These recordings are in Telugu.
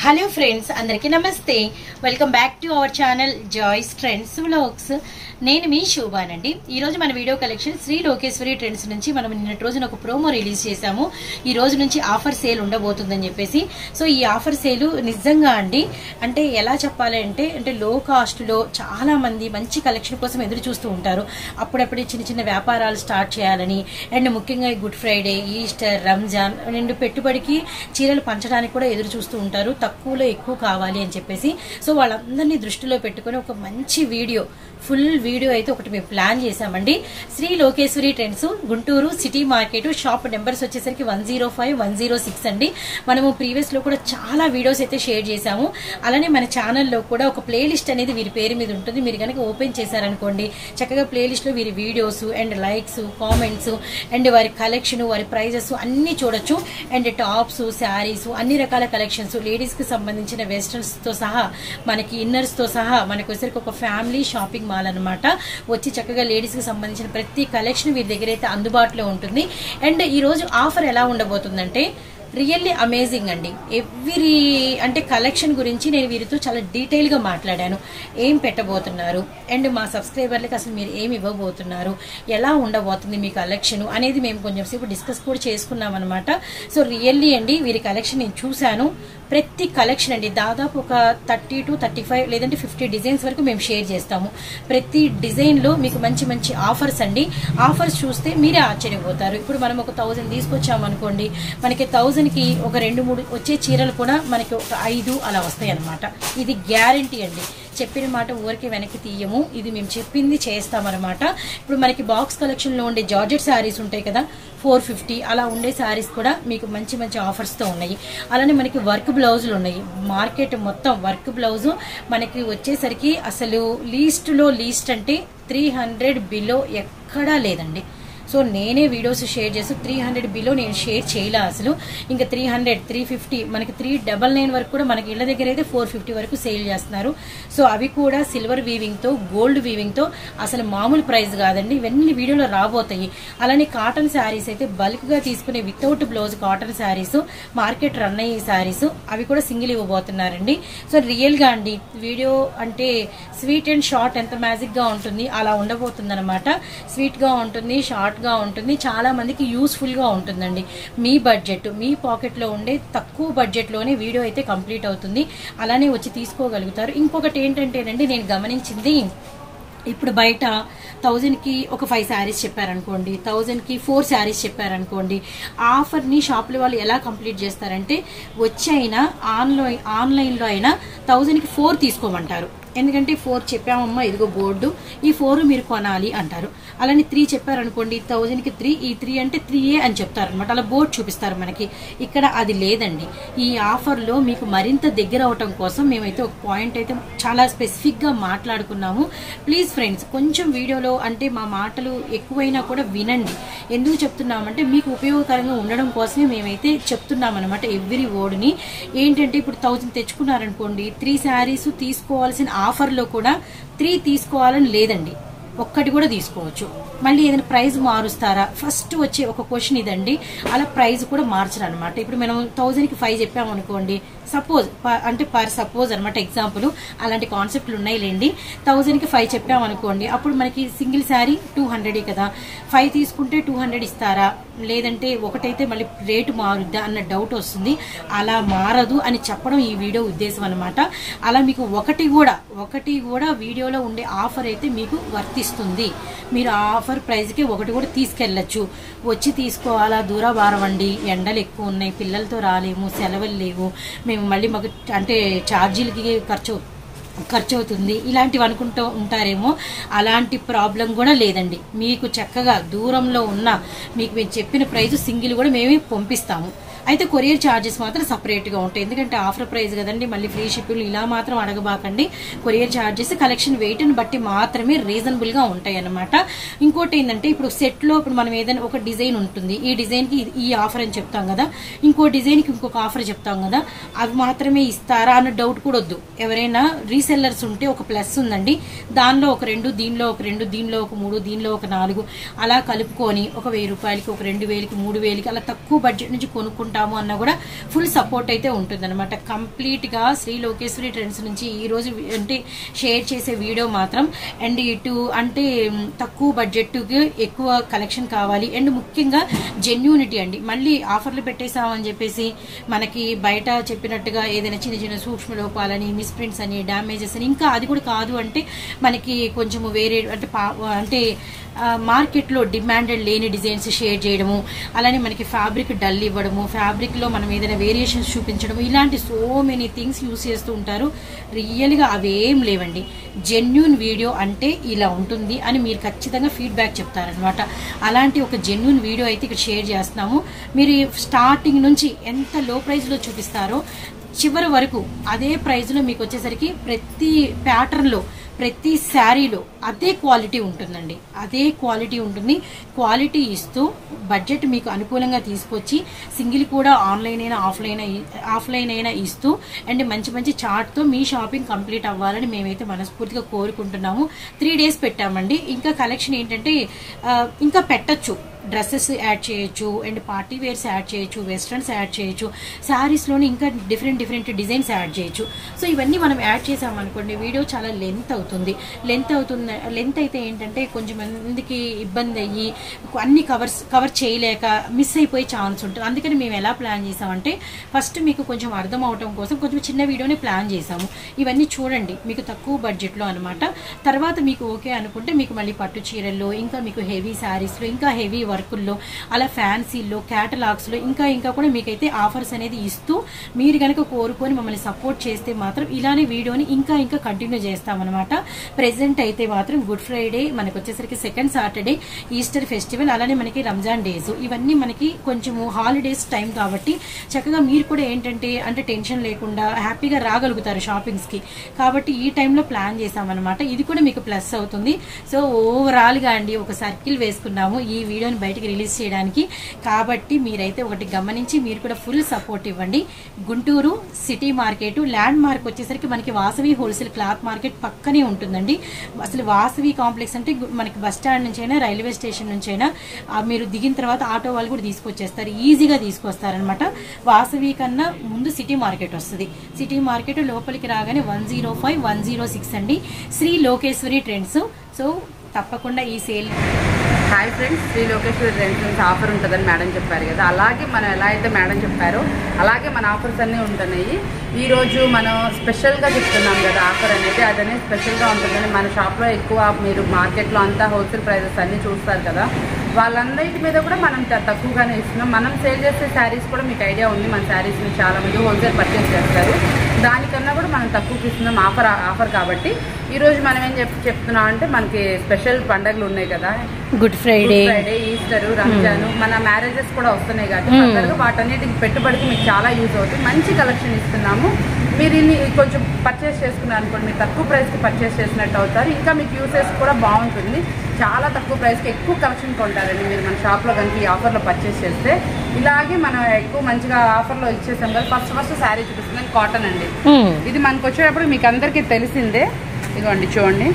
హలో ఫ్రెండ్స్ అందరికీ నమస్తే welcome back to our channel Joy's trends vlogs నేను మీ శోభానండి ఈ రోజు మన video collection Sri Lokeshwari trends నుంచి మనం నిన్నటి రోజున ఒక ప్రోమో రిలీజ్ చేశాము ఈ రోజు నుంచి ఆఫర్ సేల్ ఉండబోతుందని చెప్పేసి సో ఈ ఆఫర్ సేల్ నిజంగా అండి అంటే ఎలా చెప్పాలి అంటే అంటే లో కాస్ట్ లో చాలా మంది మంచి కలెక్షన్ కోసం ఎదురు చూస్తూ ఉంటారు అప్పుడప్పుడే చిన్న చిన్న వ్యాపారాలు స్టార్ట్ చేయాలని అండ్ ముఖ్యంగా ఈ Good Friday Easter Ramzan and పెట్టుబడికి చీరలు పంచడానికి కూడా ఎదురు చూస్తూ ఉంటారు తక్కువలో ఎక్కువ కావాలి అని చెప్పేసి సో వాళ్ళందరినీ దృష్టిలో పెట్టుకొని ఒక మంచి వీడియో ఫుల్ వీడియో అయితే ఒకటి మేము ప్లాన్ చేశామండి Sri Lokeshwari trends Guntur city market shop numbers వచ్చేసరికి one zero five one zero six అండి మనము ప్రీవియస్ లో కూడా చాలా వీడియోస్ అయితే షేర్ చేశాము అలానే మన ఛానల్లో కూడా ఒక ప్లేలిస్ట్ అనేది వీరి పేరు మీద ఉంటుంది మీరు కనుక ఓపెన్ చేశారనుకోండి చక్కగా ప్లేలిస్ట్ లో వీరి videos and likes comments and వారి కలెక్షన్ వారి ప్రైజెస్ అన్ని చూడొచ్చు అండ్ టాప్స్ శారీస్ అన్ని రకాల కలెక్షన్స్ లేడీస్ కి సంబంధించిన వెస్టర్న్స్ తో సహా మనకి ఇన్నర్స్ తో సహా మనకి వచ్చరికి ఒక ఫ్యామిలీ షాపింగ్ మాల్ అనమాట వచ్చి చక్కగా లేడీస్ కి సంబంధించిన ప్రతి కలెక్షన్ వీరి దగ్గర అయితే అందుబాటులో ఉంటుంది అండ్ ఈ రోజు ఆఫర్ ఎలా ఉండబోతుందంటే రియల్లీ అమేజింగ్ అండి ఎవ్రీ అంటే కలెక్షన్ గురించి నేను వీరితో చాలా డీటెయిల్ గా మాట్లాడాను ఏం పెట్టబోతున్నారు అండ్ మా సబ్స్క్రైబర్లకి అసలు మీరు ఏమి ఇవ్వబోతున్నారు ఎలా ఉండబోతుంది మీ కలెక్షన్ అనేది మేము కొంచెం సేపు డిస్కస్ కూడా చేసుకున్నాం అనమాట సో రియల్లీ అండి వీరి కలెక్షన్ నేను చూశాను ప్రతి కలెక్షన్ అండి దాదాపు ఒక థర్టీ టు థర్టీ ఫైవ్ లేదంటే ఫిఫ్టీ డిజైన్స్ వరకు మేము షేర్ చేస్తాము ప్రతి డిజైన్ లో మీకు మంచి మంచి ఆఫర్స్ అండి ఆఫర్స్ చూస్తే మీరే ఆశ్చర్యపోతారు ఇప్పుడు మనం ఒక థౌజండ్ తీసుకొచ్చాము అనుకోండి మనకి థౌజండ్ కి ఒక రెండు మూడు వచ్చే చీరలు కూడా మనకి ఒక ఐదు అలా వస్తాయి అనమాట ఇది గ్యారంటీ అండి చెప్పిన మాట ఊరికి వెనక్కి తీయము ఇది మేము చెప్పింది చేస్తామన్నమాట ఇప్పుడు మనకి బాక్స్ కలెక్షన్ లో ఉండే జార్జెట్ శారీస్ ఉంటాయి కదా ఫోర్ ఫిఫ్టీ అలా ఉండే శారీస్ కూడా మీకు మంచి మంచి ఆఫర్స్ తో ఉన్నాయి అలానే మనకి వర్క్ బ్లౌజులు ఉన్నాయి మార్కెట్ మొత్తం వర్క్ బ్లౌజ్ మనకి వచ్చేసరికి అసలు లీస్ట్ లో లీస్ట్ అంటే త్రీ హండ్రెడ్ బిలో ఎక్కడా లేదండి సో నేనే వీడియోస్ షేర్ చేస్తూ త్రీ హండ్రెడ్ బిలో నేను షేర్ చేయలే అసలు ఇంకా త్రీ హండ్రెడ్ త్రీ ఫిఫ్టీ మనకి త్రీ డబల్ నైన్ వరకు కూడా మనకి ఇళ్ళ దగ్గర అయితే ఫోర్ ఫిఫ్టీ వరకు సేల్ చేస్తున్నారు సో అవి కూడా సిల్వర్ వీవింగ్ తో గోల్డ్ వీవింగ్ తో అసలు మామూలు ప్రైస్ కాదండి ఇవన్నీ వీడియోలో రాబోతాయి అలానే కాటన్ శారీస్ అయితే బల్క్ గా తీసుకునే without blouse cotton sarees market run అయ్యే శారీస్ అవి కూడా సింగిల్ ఇవ్వబోతున్నారండి సో రియల్ గా అండి వీడియో అంటే స్వీట్ అండ్ షార్ట్ ఎంత మ్యాజిక్ గా ఉంటుంది అలా ఉండబోతుంది అనమాట స్వీట్ గా ఉంటుంది షార్ట్ గా ఉంటుంది చాలా మందికి యూస్ఫుల్ గా ఉంటుందండి మీ బడ్జెట్ మీ పాకెట్ లో ఉండే తక్కువ బడ్జెట్ లోనే వీడియో అయితే కంప్లీట్ అవుతుంది అలానే వచ్చి తీసుకోగలుగుతారు ఇంకొకటి ఏంటంటేనండి నేను గమనించింది ఇప్పుడు బయట థౌజండ్కి ఒక ఫైవ్ శారీస్ చెప్పారనుకోండి థౌజండ్కి ఫోర్ శారీస్ చెప్పారనుకోండి ఆఫర్ని షాపుల వాళ్ళు ఎలా కంప్లీట్ చేస్తారంటే వచ్చి అయినా ఆన్లైన్ ఆన్లైన్లో అయినా థౌజండ్కి ఫోర్ తీసుకోమంటారు ఎందుకంటే ఫోర్ చెప్పామమ్మా ఇదిగో బోర్డు ఈ ఫోర్ మీరు కొనాలి అంటారు అలానే త్రీ చెప్పారనుకోండి థౌజండ్కి త్రీ ఈ త్రీ అంటే త్రీ ఏ అని చెప్తారు అనమాట అలా బోర్డు చూపిస్తారు మనకి ఇక్కడ అది లేదండి ఈ ఆఫర్లో మీకు మరింత దగ్గర అవటం కోసం మేమైతే ఒక పాయింట్ అయితే చాలా స్పెసిఫిక్గా మాట్లాడుకున్నాము ప్లీజ్ ఫ్రెండ్స్ కొంచెం వీడియోలో అంటే మా మాటలు ఎక్కువైనా కూడా వినండి ఎందుకు చెప్తున్నామంటే మీకు ఉపయోగకరంగా ఉండడం కోసమే మేమైతే చెప్తున్నాం అనమాట ఎవ్రీ వర్డ్ని ఏంటంటే ఇప్పుడు థౌజండ్ తెచ్చుకున్నారనుకోండి త్రీ శారీస్ తీసుకోవాల్సిన ఆఫర్లో కూడా త్రీ తీసుకోవాలని లేదండి ఒక్కటి కూడా తీసుకోవచ్చు మళ్ళీ ఏదైనా ప్రైజ్ మారుస్తారా ఫస్ట్ వచ్చే ఒక క్వశ్చన్ ఇదండి అలా ప్రైజ్ కూడా మార్చరు అనమాట ఇప్పుడు మనం థౌజండ్కి ఫైవ్ చెప్పామనుకోండి సపోజ్ అంటే పర్ సపోజ్ అనమాట ఎగ్జాంపుల్ అలాంటి కాన్సెప్ట్లు ఉన్నాయి లేండి థౌజండ్కి ఫైవ్ చెప్పామనుకోండి అప్పుడు మనకి సింగిల్ శారీ టూ హండ్రెడే కదా ఫైవ్ తీసుకుంటే టూ హండ్రెడ్ ఇస్తారా లేదంటే ఒకటైతే మళ్ళీ రేటు మారుద్దా అన్న డౌట్ వస్తుంది అలా మారదు అని చెప్పడం ఈ వీడియో ఉద్దేశం అనమాట అలా మీకు ఒకటి కూడా ఒకటి కూడా వీడియోలో ఉండే ఆఫర్ అయితే మీకు వర్తిస్తుంది మీరు ఆ ఆఫర్ ప్రైస్కి ఒకటి కూడా తీసుకెళ్ళచ్చు వచ్చి తీసుకోవాలా దూరభారం అండి ఎండలు ఎక్కువ ఉన్నాయి పిల్లలతో రాలేము సెలవులు లేవు మేము మళ్ళీ మాకు అంటే ఛార్జీలకి ఖర్చు ఖర్చు అవుతుంది ఇలాంటివి అనుకుంటూ ఉంటారేమో అలాంటి ప్రాబ్లం కూడా లేదండి మీకు చక్కగా దూరంలో ఉన్న మీకు మేము చెప్పిన ప్రైస్ సింగిల్ కూడా మేమే పంపిస్తాము అయితే కొరియర్ ఛార్జెస్ మాత్రం సపరేట్గా ఉంటాయి ఎందుకంటే ఆఫర్ ప్రైస్ కదండి మళ్ళీ ఫ్రీ షిప్పింగ్ ఇలా మాత్రం అడగబాకండి కొరియర్ ఛార్జెస్ కలెక్షన్ వెయిట్ని బట్టి మాత్రమే రీజనబుల్గా ఉంటాయి అన్నమాట ఇంకోటి ఏంటంటే ఇప్పుడు సెట్లో ఇప్పుడు మనం ఏదైనా ఒక డిజైన్ ఉంటుంది ఈ డిజైన్కి ఈ ఆఫర్ అని చెప్తాం కదా ఇంకో డిజైన్కి ఇంకొక ఆఫర్ చెప్తాం కదా అవి మాత్రమే ఇస్తారా అన్న డౌట్ కూడా వద్దు ఎవరైనా రీసెల్లర్స్ ఉంటే ఒక ప్లస్ ఉందండి దానిలో ఒక రెండు దీనిలో ఒక రెండు దీనిలో ఒక మూడు దీనిలో ఒక నాలుగు అలా కలుపుకొని ఒక వెయ్యి రూపాయలకి ఒక రెండు వేలకి మూడు వేలకి అలా తక్కువ బడ్జెట్ నుంచి కొనుక్కుంటారు ఉంటాము అన్న కూడా ఫుల్ సపోర్ట్ అయితే ఉంటుంది అనమాట కంప్లీట్ గా శ్రీ లోకేశ్వరి ట్రెండ్స్ నుంచి ఈ రోజు అంటే షేర్ చేసే వీడియో మాత్రం అండ్ ఇటు అంటే మ్, తక్కువ బడ్జెట్ ఎక్కువ కలెక్షన్ కావాలి అండ్ ముఖ్యంగా జెన్యూనిటీ అండి మళ్ళీ ఆఫర్లు పెట్టేసామని చెప్పేసి మనకి బయట చెప్పినట్టుగా ఏదైనా చిన్న చిన్న సూక్ష్మ లోపాలని మిస్ప్రింట్స్ అని డ్యామేజెస్ అని ఇంకా అది కూడా కాదు అంటే మనకి కొంచెము వేరే అంటే పా- అంటే ఆ, మార్కెట్లో డిమాండెడ్ లేని డిజైన్స్ షేర్ చేయడము అలానే మనకి ఫ్యాబ్రిక్ డల్ ఇవ్వడము ఫ్యాబ్రిక్లో మనం ఏదైనా వేరియేషన్స్ చూపించడము ఇలాంటి సో మెనీ థింగ్స్ యూస్ చేస్తూ ఉంటారు రియల్గా అవేం లేవండి జెన్యున్ వీడియో అంటే ఇలా ఉంటుంది అని మీరు ఖచ్చితంగా ఫీడ్బ్యాక్ చెప్తారనమాట అలాంటి ఒక జెన్యున్ వీడియో అయితే ఇక్కడ షేర్ చేస్తున్నాము మీరు స్టార్టింగ్ నుంచి ఎంత లో ప్రైస్లో చూపిస్తారో చివరి వరకు అదే ప్రైస్లో మీకు వచ్చేసరికి ప్రతి ప్యాటర్న్లో ప్రతి శారీలో అదే క్వాలిటీ ఉంటుందండి అదే క్వాలిటీ ఉంటుంది క్వాలిటీ ఇస్తూ బడ్జెట్ మీకు అనుకూలంగా తీసుకొచ్చి సింగిల్ కూడా ఆన్లైన్ అయినా ఆఫ్లైన్ అయి- ఆఫ్లైన్ అయినా ఇస్తూ అండ్ మంచి మంచి చార్ట్తో మీ షాపింగ్ కంప్లీట్ అవ్వాలని మేమైతే మనస్ఫూర్తిగా కోరుకుంటున్నాము త్రీ డేస్ పెట్టామండి ఇంకా కలెక్షన్ ఏంటంటే ఆ, ఇంకా పెట్టచ్చు డ్రెస్సెస్ యాడ్ చేయొచ్చు అండ్ పార్టీ వేర్స్ యాడ్ చేయొచ్చు వెస్ట్రన్స్ యాడ్ చేయొచ్చు శారీస్లోనే ఇంకా డిఫరెంట్ డిఫరెంట్ డిజైన్స్ యాడ్ చేయొచ్చు సో ఇవన్నీ మనం యాడ్ చేసామనుకోండి వీడియో చాలా లెంత్ అవుతుంది లెంత్ అవుతుంది లెంత్ అయితే ఏంటంటే కొంచెం మందికి ఇబ్బంది అయ్యి అన్ని కవర్స్ కవర్ చేయలేక మిస్ అయిపోయే ఛాన్స్ ఉంటుంది అందుకని మేము ఎలా ప్లాన్ చేసామంటే ఫస్ట్ మీకు కొంచెం అర్థం అవటం కోసం కొంచెం చిన్న వీడియోని ప్లాన్ చేసాము ఇవన్నీ చూడండి మీకు తక్కువ బడ్జెట్లో అనమాట తర్వాత మీకు ఓకే అనుకుంటే మీకు మళ్ళీ పట్టు చీరల్లో ఇంకా మీకు హెవీ శారీస్లో ఇంకా హెవీ వర్కుల్లో అలా ఫ్యాన్సీల్లో క్యాటలాగ్స్లో ఇంకా ఇంకా కూడా మీకైతే ఆఫర్స్ అనేది ఇస్తూ మీరు కనుక కోరుకొని మమ్మల్ని సపోర్ట్ చేస్తే మాత్రం ఇలానే వీడియోని ఇంకా ఇంకా కంటిన్యూ చేస్తామన్నమాట ప్రెసెంట్ అయితే మాత్రం గుడ్ ఫ్రైడే మనకు వచ్చేసరికి సెకండ్ సాటర్డే ఈస్టర్ ఫెస్టివల్ అలానే మనకి రంజాన్ డేస్ ఇవన్నీ మనకి కొంచెము హాలిడేస్ టైం కాబట్టి చక్కగా మీరు కూడా ఏంటంటే అంటే టెన్షన్ లేకుండా హ్యాపీగా రాగలుగుతారు షాపింగ్స్ కి కాబట్టి ఈ టైంలో ప్లాన్ చేసామన్నమాట ఇది కూడా మీకు ప్లస్ అవుతుంది సో ఓవరాల్ గా అండి ఒక సర్కిల్ వేసుకున్నాము ఈ వీడియోని బయటికి రిలీజ్ చేయడానికి కాబట్టి మీరైతే ఒకటి గమనించి మీరు కూడా ఫుల్ సపోర్ట్ ఇవ్వండి Guntur city market landmark వచ్చేసరికి మనకి వాసవి హోల్సేల్ క్లాత్ మార్కెట్ పక్కనే ఉంటుందండి అసలు వాసవి కాంప్లెక్స్ అంటే గు- మనకి బస్ స్టాండ్ నుంచి అయినా రైల్వే స్టేషన్ నుంచి అయినా ఆ మీరు దిగిన తర్వాత ఆటో వాళ్ళు కూడా తీసుకొచ్చేస్తారు ఈజీగా తీసుకొస్తారనమాట వాసవి కన్నా ముందు సిటీ మార్కెట్ వస్తుంది సిటీ మార్కెట్ లోపలికి రాగానే one zero five one zero six అండి శ్రీ లోకేశ్వరి ట్రెండ్స్ సో తప్పకుండా ఈ sale hi friends Sri Lokeshwari trends నుంచి ఆఫర్ ఉంటుందని మేడం చెప్పారు కదా అలాగే మనం ఎలా అయితే మేడం చెప్పారో అలాగే మన ఆఫర్స్ అన్నీ ఉంటున్నాయి ఈరోజు మనం స్పెషల్గా చెప్తున్నాం కదా ఆఫర్ అనేది అదనే స్పెషల్గా ఉంటుందని మన షాప్లో ఎక్కువ మీరు మార్కెట్లో అంతా హోల్సేల్ ప్రైజెస్ అన్నీ చూస్తారు కదా వాళ్ళందరి మీద కూడా మనం త- తక్కువగానే ఇస్తున్నాం మనం సేల్ చేసే శారీస్ కూడా మీకు ఐడియా ఉంది మన శారీస్ని చాలా మంది హోల్సేల్ పర్చేస్ చేస్తారు దానికన్నా కూడా మనం తక్కువకి ఇస్తున్నాం ఆఫర్ ఆఫర్ కాబట్టి ఈరోజు మనం ఏం చెప్ చెప్తున్నాం అంటే మనకి స్పెషల్ పండగలు ఉన్నాయి కదా Good Friday Good Friday Easter Ramzan మన మ్యారేజెస్ కూడా వస్తున్నాయి కాబట్టి Hmm. ఫర్దర్గా వాటన్నిటికి పెట్టుబడికి మీకు చాలా యూజ్ అవుతుంది మంచి కలెక్షన్ ఇస్తున్నాము మీరు ఇన్ని కొంచెం పర్చేస్ చేసుకున్నారు అనుకోండి మీరు తక్కువ ప్రైస్కి పర్చేస్ చేసినట్టు అవుతారు ఇంకా మీకు యూసెస్ కూడా బాగుంటుంది చాలా తక్కువ ప్రైస్కి ఎక్కువ కలెక్షన్ కొంటారండి మీరు మన షాప్లో కనుక ఈ ఆఫర్లో పర్చేస్ చేస్తే ఇలాగే మనం ఎక్కువ మంచిగా ఆఫర్లో ఇచ్చేసాం కదా ఫస్ట్ ఫస్ట్ శారీ చూపిస్తున్నాను కాటన్ అండి ఇది మనకు వచ్చేటప్పుడు మీకు అందరికీ తెలిసిందే ఇదిగోండి చూడండి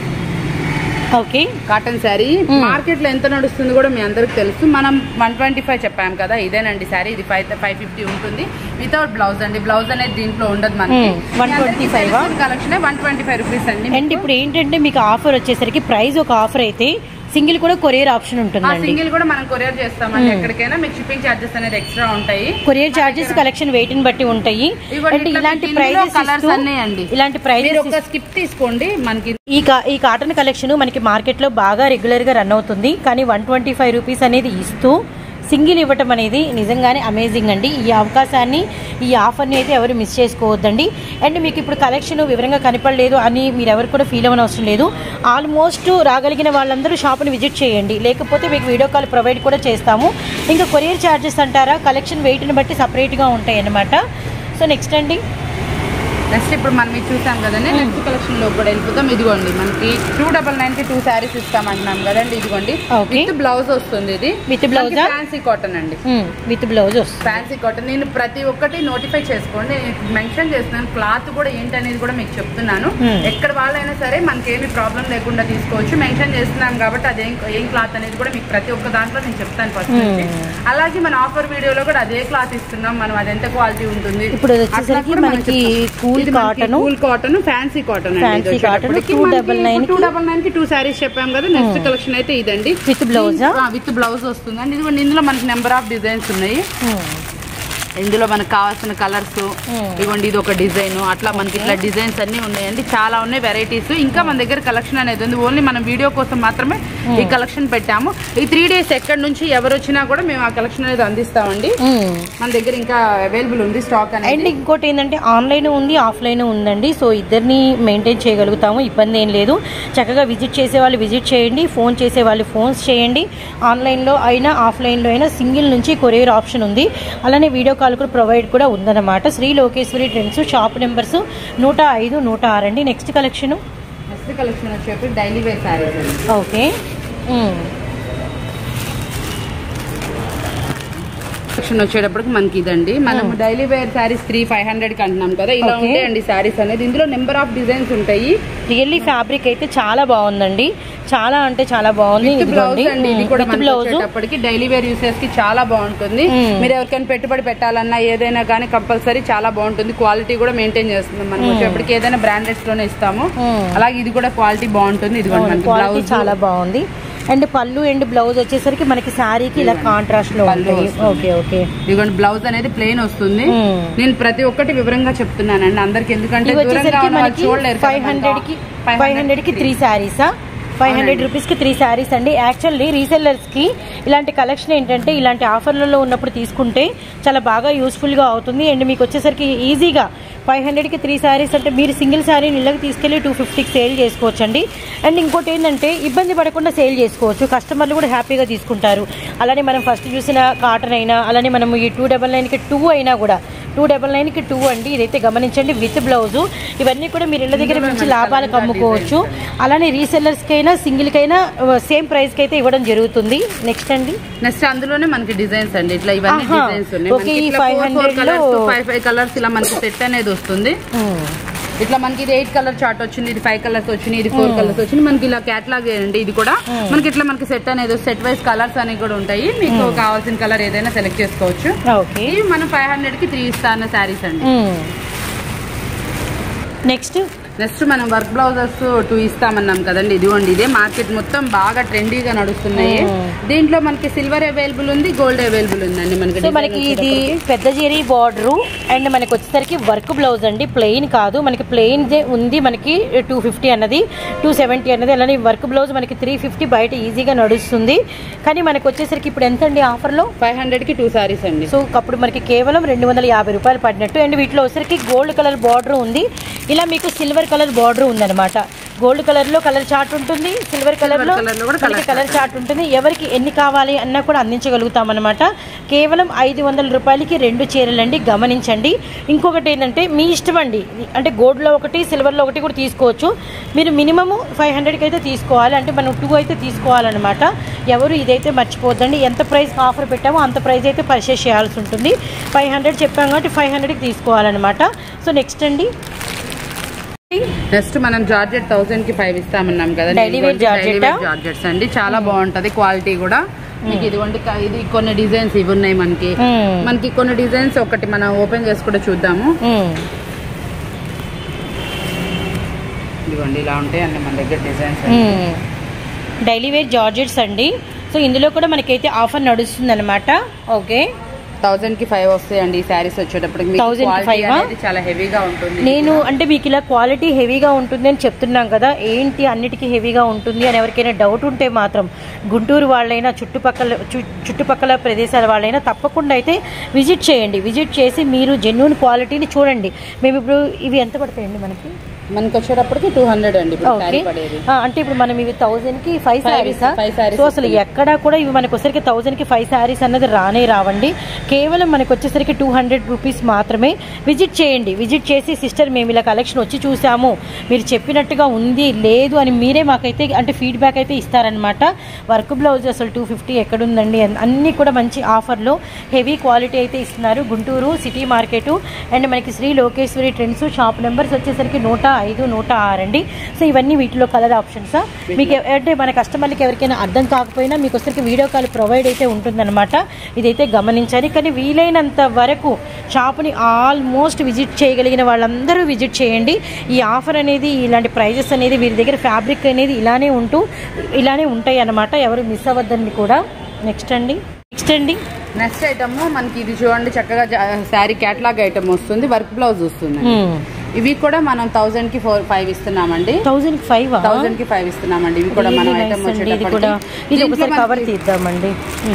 ఓకే కాటన్ శారీ మ్మ్. మార్కెట్ లో ఎంత నడుస్తుంది కూడా మీ అందరికి తెలుసు మనం వన్ ట్వంటీ ఫైవ్ చెప్పాం కదా ఇదేనండి శారీ ఇది ఫైవ్ ఫైవ్ ఫిఫ్టీ ఉంటుంది వితౌట్ బ్లౌజ్ అండి బ్లౌజ్ అనేది దీంట్లో ఉండదు మనకి మ్మ్. 125 ఆ? Collection one twenty five rupees అండి అండ్ ఇప్పుడు ఏంటంటే మీకు ఆఫర్ వచ్చేసరికి ప్రైస్ ఒక ఆఫర్ అయితే సింగిల్ కూడా కొరియర్ ఆప్షన్ ఆ ఉంటుందండి సింగిల్ కూడా మనం కొరియర్ చేస్తామండి మ్మ్. ఎక్కడికైనా మీకు షిప్పింగ్ చార్జెస్ అనేది ఎక్స్ట్రా ఉంటాయి కొరియర్ చార్జెస్ కలెక్షన్ వెయిట్ ని బట్టి ఉంటాయి ఇవ్వండి, అంటే ఇట్లా ఇలాంటి మీకు ఇందులో ప్రైజెస్ colours అన్నీ అండి. ఇలాంటి మీరు ప్రైజెస్ ఒక స్కిప్ తీసుకోండి మనకి ఈ కా ఈ కాటన్ కలెక్షన్ మనకి మార్కెట్లో బాగా రెగ్యులర్గా రన్ అవుతుంది కానీ వన్ ట్వంటీ ఫైవ్ రూపీస్ అనేది ఇస్తూ సింగిల్ ఇవ్వటం అనేది నిజంగానే అమేజింగ్ అండి ఈ అవకాశాన్ని ఈ ఆఫర్ని అయితే ఎవరు మిస్ చేసుకోవద్దండి అండ్ మీకు ఇప్పుడు కలెక్షన్ వివరంగా కనపడలేదు అని మీరు ఎవరు కూడా ఫీల్ అవ్వని అవసరం లేదు ఆల్మోస్ట్ రాగలిగిన వాళ్ళందరూ షాప్ని విజిట్ చేయండి లేకపోతే మీకు వీడియో కాల్ ప్రొవైడ్ కూడా చేస్తాము ఇంకా కొరియర్ ఛార్జెస్ అంటారా కలెక్షన్ వెయిట్ని బట్టి సపరేట్గా ఉంటాయి అన్నమాట సో నెక్స్ట్ అండి నెక్స్ట్ ఇప్పుడు మనం ఇది చూసాం కదండి నెక్స్ట్ కలెక్షన్ లో కూడా వెళ్ళిపోతాం ఇదిగోండి మనకి టూ డబల్ నైన్ కి టూ శారీస్ ఇస్తామంటున్నాం కదండి ఇదిగోండి Okay. విత్ బ్లౌజ్ వస్తుంది ఇది With blouse ఆ? ఫ్యాన్సీ కాటన్ అండి విత్ బ్లౌజ్ వస్తుంది ఫ్యాన్సీ కాటన్ నేను ప్రతి ఒక్కటి నోటిఫై చేసుకోండి నేను మెన్షన్ చేస్తున్నాను క్లాత్ కూడా ఏంటనేది కూడా మీకు చెప్తున్నాను Hmm. ఎక్కడ వాళ్ళైనా సరే మనకి ఏమి ప్రాబ్లం లేకుండా తీసుకోవచ్చు మెన్షన్ చేస్తున్నాం కాబట్టి అదేం ఏం క్లాత్ అనేది కూడా మీకు ప్రతి ఒక్క దాంట్లో నేను చెప్తాను ఫస్ట్ నుంచి Hmm. అలాగే మన ఆఫర్ వీడియోలో కూడా అదే క్లాత్ ఇస్తున్నాం మనం అది ఎంత క్వాలిటీ ఉంటుంది ఇప్పుడు అది వచ్చేసరికి మనకి cool cotton, cool cotton fancy cotton Fancy cotton, 299 two double nine కి టూ సారీస్ చెప్పాం కదా నెక్స్ట్ కలెక్షన్ అయితే ఇదండి With blouse ఆ? విత్ బ్లౌజ్ వస్తుందండి ఇది ఇందులో మనకి నెంబర్ ఆఫ్ డిజైన్స్ ఉన్నాయి ఇందులో మనకు కావాల్సిన కలర్స్ Hmm. ఇవ్వండి ఇది ఒక డిజైన్ అట్లా మనకి ఇట్లా డిజైన్స్ అన్ని ఉన్నాయండి చాలా ఉన్నాయి వెరైటీస్ ఇంకా మన దగ్గర కలెక్షన్ అనేది ఉంది ఓన్లీ మనం వీడియో కోసం మాత్రమే ఈ కలెక్షన్ పెట్టాము ఈ త్రీ డేస్ ఎక్కడి నుంచి ఎవరు వచ్చినా కూడా మేము ఆ కలెక్షన్ అనేది అందిస్తామండి మన దగ్గర ఇంకా అవైలబుల్ ఉంది స్టాక్ అండ్ అనేది ఇంకోటి ఏంటంటే ఆన్లైన్ ఉంది ఆఫ్లైన్ ఉందండి సో ఇద్దరిని మెయింటైన్ చేయగలుగుతాము ఇబ్బంది ఏం లేదు చక్కగా విజిట్ చేసే వాళ్ళు విజిట్ చేయండి ఫోన్ చేసే వాళ్ళు ఫోన్స్ చేయండి ఆన్లైన్లో అయినా ఆఫ్లైన్లో అయినా సింగిల్ నుంచి కొరియర్ ఆప్షన్ ఉంది అలానే వీడియో కాల్ కూడా ప్రొవైడ్ కూడా ఉందన్నమాట Sri Lokeshwari trends shop numbers నూట ఐదు నూట ఆరు అండి నెక్స్ట్ కలెక్షన్ నెక్స్ట్ కలెక్షన్ వచ్చేసి డైలీ వేర్ శారీస్ అండి ఓకే కలెక్షన్ వచ్చేటప్పటికి మనకి ఇదండి మనం daily wear sarees three five hundred కి అంటున్నాం కదా ఇలా Okay. ఉంటాయండి శారీస్ అనేది ఇందులో నెంబర్ ఆఫ్ డిజైన్స్ ఉంటాయి రియల్లీ ఫ్యాబ్రిక్ అయితే చాలా బాగుందండి చాలా అంటే చాలా బాగుంది విత్ బ్లౌజ్ ఇదిగోండి అండి ఇది కూడా విత్ మనకి బ్లౌజ్ వచ్చేటప్పటికి డైలీ వేర్ యూసెస్ కి చాలా బాగుంటుంది Mm. మీరు ఎవరికైనా పెట్టుబడి పెట్టాలన్నా ఏదైనా కానీ కంపల్సరీ చాలా బాగుంటుంది క్వాలిటీ కూడా మెయింటైన్ చేస్తుంది మనం వచ్చేటప్పటికి ఏదైనా బ్రాండెడ్స్ లోనే ఇస్తాము Mm. అలాగే ఇది కూడా క్వాలిటీ బాగుంటుంది ఇది కూడా మనకి క్వాలిటీ బ్లౌజ్ చాలా బాగుంది అండ్ పళ్ళు అండ్ బ్లౌజ్ వచ్చేసరికి మనకి శారీకి ఇలా కాంట్రాస్ట్ లో పళ్ళు ఉంటాయి వస్తుంది. ఓకే ఓకే ఇదిగోండి బ్లౌజ్ అనేది ప్లెయిన్ వస్తుంది Mm. నేను ప్రతి ఒక్కటి వివరంగా చెప్తున్నానండి అందరికి ఎందుకంటే ఇవి దూరంగా వచ్చేసరికి ఉన్న వాళ్ళు మనకి చూడలేరు కదా ఫైవ్ హండ్రెడ్ కి మనతో. ఫైవ్ హండ్రెడ్ కి త్రీ శారీసా ఫైవ్ హండ్రెడ్ అవునండి. రూపీస్ కి త్రీ శారీస్ అండి యాక్చువల్లీ రీసెల్లర్స్ కి ఇలాంటి కలెక్షన్ ఏంటంటే ఇలాంటి ఆఫర్లలో ఉన్నప్పుడు తీసుకుంటే చాలా బాగా యూస్ఫుల్ గా అవుతుంది అండ్ మీకు వచ్చేసరికి ఈజీగా ఫైవ్ హండ్రెడ్కి త్రీ శారీస్ అంటే మీరు సింగిల్ శారీ ఇళ్ళకి తీసుకెళ్లి టూ ఫిఫ్టీకి సేల్ చేసుకోవచ్చు అండి అండ్ ఇంకోటి ఏంటంటే ఇబ్బంది పడకుండా సేల్ చేసుకోవచ్చు కస్టమర్లు కూడా హ్యాపీగా తీసుకుంటారు అలానే మనం ఫస్ట్ చూసిన కాటన్ అయినా అలానే మనం ఈ టూ డబల్ నైన్కి టూ అయినా కూడా టూ డబల్ నైన్కి టూ అండి ఇదైతే గమనించండి విత్ బ్లౌజ్ ఇవన్నీ కూడా మీరు ఇళ్ళ దగ్గర నుంచి లాభాలకు అమ్ముకోవచ్చు అలానే రీసెల్లర్స్కి అయినా సింగిల్కైనా సేమ్ ప్రైస్కి అయితే ఇవ్వడం జరుగుతుంది నెక్స్ట్ అండి నెక్స్ట్ అందులోనే మనకి డిజైన్స్ అండి ఇట్లా ఇవన్నీ ఆహా. డిజైన్స్ ఉన్నాయి ఓకే, మనకి ఈ ఇట్లా 500 కలర్స్ లో- ఫైవ్ ఫైవ్ కలర్స్ ఇలా మనకి సెట్ అనేది వస్తుంది ఇట్లా మనకి ఇది ఎయిట్ కలర్ చార్ట్ వచ్చింది ఇది ఫైవ్ కలర్స్ వచ్చింది ఇది ఫోర్ కలర్స్ వచ్చింది మనకి ఇలా క్యాటలాగ్ అండి ఇది కూడా మనకి ఇట్లా మనకి సెట్ అనేది సెట్ వైస్ కలర్స్ అనేవి కూడా ఉంటాయి మీకు కావాల్సిన కలర్ ఏదైనా సెలెక్ట్ చేసుకోవచ్చు ఓకే ఇవి మనం ఫైవ్ హండ్రెడ్ కి త్రీ ఇస్తాన్న శారీస్ అండి నెక్స్ట్ నెక్స్ట్ మనం వర్క్ బ్లౌజెస్ టూ ఇస్తామన్నాం కదండి ఇదిగోండి ఇదే మార్కెట్ మొత్తం బాగా ట్రెండీగా నడుస్తున్నాయి Hmm. దీంట్లో మనకి సిల్వర్ అవైలబుల్ ఉంది గోల్డ్ అవైలబుల్ ఉందండి మనకి సో design మనకి ఇది వచ్చేటప్పటికి. పెద్ద జెరీ బార్డర్ అండ్ మనకి వచ్చేసరికి వర్క్ బ్లౌజ్ అండి ప్లెయిన్ కాదు మనకి ప్లెయిన్ ఉంది మనకి టూ ఫిఫ్టీ అన్నది టూ సెవెంటీ అన్నది అలానే వర్క్ బ్లౌజ్ మనకి త్రీ ఫిఫ్టీ బయట ఈజీగా నడుస్తుంది కానీ మనకి వచ్చేసరికి ఇప్పుడు ఎంత అండి ఆఫర్లో ఫైవ్ హండ్రెడ్ కి టూ సారీస్ అండి సో అప్పుడు మనకి కేవలం రెండు వందల యాభై రూపాయలు పడినట్టు అండ్ వీటిలో వచ్చరికి గోల్డ్ కలర్ బార్డర్ ఉంది ఇలా మీకు సిల్వర్ కలర్ బార్డర్ ఉందన్నమాట గోల్డ్ కలర్ లో కలర్ చార్ట్ ఉంటుంది సిల్వర్ కలర్ లో colour లో కూడా మనకి colour కలర్ చార్ట్ ఉంటుంది ఎవరికి ఎన్ని కావాలి అన్నా కూడా అందించగలుగుతాం అనమాట కేవలం ఐదు వందల రూపాయలకి రెండు చీరలండి గమనించండి ఇంకొకటి ఏంటంటే మీ ఇష్టం అండి అంటే గోల్డ్లో ఒకటి సిల్వర్లో ఒకటి కూడా తీసుకోవచ్చు మీరు మినిమము ఫైవ్ హండ్రెడ్కి అయితే తీసుకోవాలి అంటే మనం టూ అయితే తీసుకోవాలన్నమాట ఎవరు ఇదైతే మర్చిపోద్దండి ఎంత ప్రైస్ ఆఫర్ పెట్టామో అంత ప్రైస్ అయితే పర్చేస్ చేయాల్సి ఉంటుంది ఫైవ్ హండ్రెడ్ చెప్పాం కాబట్టి ఫైవ్ హండ్రెడ్కి తీసుకోవాలన్నమాట సో నెక్స్ట్ అండి నెక్స్ట్ మనం జార్జెట్ థౌసండ్ కి ఫైవ్ ఇస్తామన్నాం కదా Daily wear georgette ఆ? జార్జెట్స్ అండి చాలా బాగుంటది క్వాలిటీ కూడా మీకు ఇదిగోండి క- ఇది కొన్ని డిజైన్స్ ఇవి ఉన్నాయి మనకి మ్మ్. మనకి కొన్ని డిజైన్స్ ఒకటి మనం ఓపెన్ చేసి కూడా చూద్దాము మ్మ్. ఇదిగోండి ఇలా ఉంటాయి అండి మన దగ్గర డిజైన్స్ మ్మ్. డైలీ వేర్ జార్జెట్స్ అండి సో ఇందులో కూడా మనకైతే ఆఫర్ నడుస్తుంది అనమాట ఓకే థౌసండ్ కి ఫైవ్ వస్తాయండి ఈ శారీస్ వచ్చేటప్పటికి మీకు 1000 కి quality five ఆ? అనేది చాలా హెవీగా ఉంటుంది నేను అంటే మీకు ఇలా క్వాలిటీ హెవీగా ఉంటుంది అని చెప్తున్నాం కదా ఏంటి అన్నిటికీ హెవీగా ఉంటుంది అని ఎవరికైనా డౌట్ ఉంటే మాత్రం గుంటూరు వాళ్ళైనా చుట్టుపక్కల చు- చుట్టుపక్కల ప్రదేశాల వాళ్ళైనా తప్పకుండా అయితే విజిట్ చేయండి విజిట్ చేసి మీరు జెన్యున్ క్వాలిటీని చూడండి మేము ఇప్పుడు ఇవి ఎంత పడతాయండి మనకి మనకి వచ్చేటప్పటికి టూ హండ్రెడ్ అండి ఇప్పుడు ఓకే శారీ పడేది ఆ, అంటే ఇప్పుడు మనం ఇవి థౌజండ్ కి five Five- sarees five sarees so అసలు ఎక్కడా కూడా ఇవి మనకు వచ్చేసరికి థౌజండ్ కి ఫైవ్ శారీస్ అన్నది రానే రావండి కేవలం మనకు వచ్చేసరికి టూ హండ్రెడ్ రూపీస్ మాత్రమే విజిట్ చేయండి విజిట్ చేసి సిస్టర్ మేము ఇలా కలెక్షన్ వచ్చి చూసాము మీరు చెప్పినట్టుగా ఉంది లేదు అని మీరే మాకైతే అంటే ఫీడ్బ్యాక్ అయితే ఇస్తారనమాట వర్క్ బ్లౌజ్ అసలు టూ ఫిఫ్టీ ఎక్కడుందండి అన్- అన్నీ కూడా మంచి ఆఫర్లో హెవీ క్వాలిటీ అయితే ఇస్తున్నారు గుంటూరు సిటీ మార్కెట్ అండ్ మనకి Sri Lokeshwari trends shop numbers వచ్చేసరికి నూట ఐదు నూట ఆరు అండి సో ఇవన్నీ వీటిలో కలర్ ఆప్షన్స్ మీకు ఎవ- అంటే మన కస్టమర్లకి ఎవరికైనా అర్థం కాకపోయినా మీకు వచ్చరికి వీడియో కాల్ ప్రొవైడ్ అయితే ఉంటుందన్నమాట ఇదైతే గమనించాలి కానీ వీలైనంత వరకు షాప్ని ఆల్మోస్ట్ విజిట్ చేయగలిగిన వాళ్ళందరూ విజిట్ చేయండి ఈ ఆఫర్ అనేది ఇలాంటి ప్రైజెస్ అనేది వీరి దగ్గర ఫ్యాబ్రిక్ అనేది ఇలానే ఉంటూ ఇలానే ఉంటాయి అన్నమాట ఎవరు మిస్ అవ్వద్దండి కూడా నెక్స్ట్ అండి నెక్స్ట్ అండి నెక్స్ట్ ఐటమ్ మనకి ఇది చూడండి చక్కగా శారీ క్యాట్లాగ్ ఐటమ్ వస్తుంది వర్క్ బ్లౌజ్ వస్తుంది ఇవి కూడా మనం థౌసండ్ కి ఫోర్ ఫైవ్ ఇస్తున్నామండి థౌజండ్ ఫైవ్ థౌసండ్ కి ఫైవ్ ఇస్తున్నామండి ఇవి కూడా మనం ఐటమ్ ఇది కూడా ఇది ఒకసారి కవర్ తీద్దామండి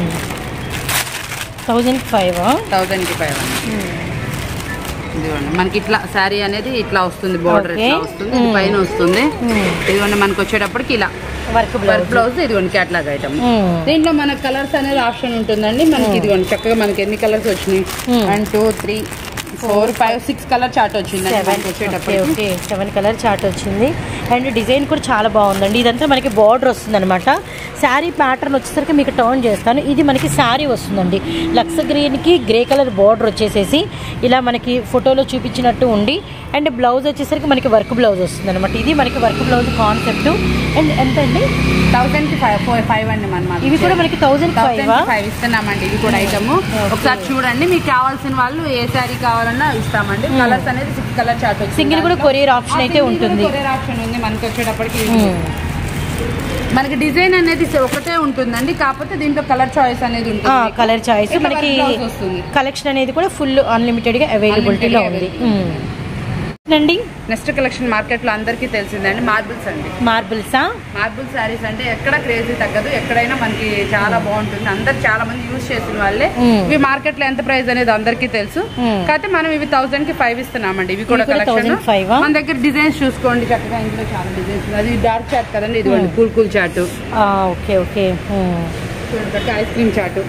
థౌజండ్ ఫైవ్ థౌసండ్ కి ఫైవ్ అండి ఇదిగోండి మనకి ఇట్లా శారీ అనేది ఇట్లా వస్తుంది బోర్డర్ Okay. ఇట్లా వస్తుంది ఇది పైన వస్తుంది ఇదిగోండి మనకి వచ్చేటప్పటికి ఇలా వర్క్ వర్క్ బ్లౌజ్ బ్లౌజ్ ఇదిగోండి క్యాట్లాగ్ ఐటమ్ దీంట్లో మనకి కలర్స్ అనేది ఆప్షన్ ఉంటుందండి మనకి ఇదిగోండి చక్కగా మనకి ఎన్ని కలర్స్ వచ్చినాయి one two three four five six colour chart వచ్చిందండి సెవెన్ మనకి ఓకే వచ్చేటప్పటికి ఓకే సెవెన్ కలర్ చార్ట్ వచ్చింది అండ్ డిజైన్ కూడా చాలా బాగుందండి ఇదంతా మనకి బార్డర్ వస్తుంది అనమాట శారీ ప్యాటర్న్ వచ్చేసరికి మీకు టర్న్ చేస్తాను ఇది మనకి శారీ వస్తుందండి లక్స్ గ్రీన్కి గ్రే కలర్ బార్డర్ వచ్చేసేసి ఇలా మనకి ఫోటోలో చూపించినట్టు ఉండి అండ్ బ్లౌజ్ వచ్చేసరికి మనకి వర్క్ బ్లౌజ్ వస్తుంది అనమాట ఇది మనకి వర్క్ బ్లౌజ్ కాన్సెప్ట్ అండ్ ఎంత అండి థౌసండ్ కి ఫైవ్ ఫోర్ ఫైవ్ అండి మన ఇవి కూడా మనకి థౌజండ్ థౌసండ్ ఫైవ్ ఫైవ్ ఇస్తున్నామండి ఇది కూడా ఐటమ్ ఒకసారి చూడండి మీకు కావాల్సిన వాళ్ళు ఏ శారీ కావాలన్నా ఇస్తామండి కలర్స్ అనేది సిక్స్ కలర్ చార్ట్ వచ్చింది సింగిల్ కూడా దాంట్లో. కొరియర్ ఆప్షన్ ఆ, అయితే single కూడా ఉంటుంది కొరియర్ ఆప్షన్ ఉంది మనకి వచ్చేటప్పటికి మనకి డిజైన్ అనేది ఒకటే ఉంటుందండి కాకపోతే దీంట్లో కలర్ చాయిస్ అనేది ఉంటుంది మీకు. కలర్ చాయిస్ ఇట్లా మనకి work blouse వస్తుంది కలెక్షన్ అనేది కూడా ఫుల్ అన్లిమిటెడ్ గా అవైలబిలిటీలో ఉంది Unlimited అండి నెక్స్ట్ కలెక్షన్ మార్కెట్ లో అందరికీ తెలిసిందండి మార్బుల్స్ అండి మార్బుల్సా మార్బుల్ శారీస్ అంటే ఎక్కడ క్రేజీ తగ్గదు ఎక్కడైనా మనకి చాలా బాగుంటుంది అందరు చాలా మంది యూజ్ చేసిన వాళ్ళే మ్మ్. ఇవి మార్కెట్ లో ఎంత ప్రైస్ అనేది అందరికీ తెలుసు మ్మ్. కాకపోతే మనం ఇవి థౌసండ్ కి ఫైవ్ ఇస్తున్నామండి ఇవి కూడా ఇవి కూడా కలెక్షన్ 1005 ఆ? మన దగ్గర డిజైన్స్ చూసుకోండి చక్కగా ఇందులో చాలా డిజైన్స్ అది డార్క్ చాట్ కదండి ఇది cool cool chart okay okay చూడండి ఐస్ క్రీమ్ చాట్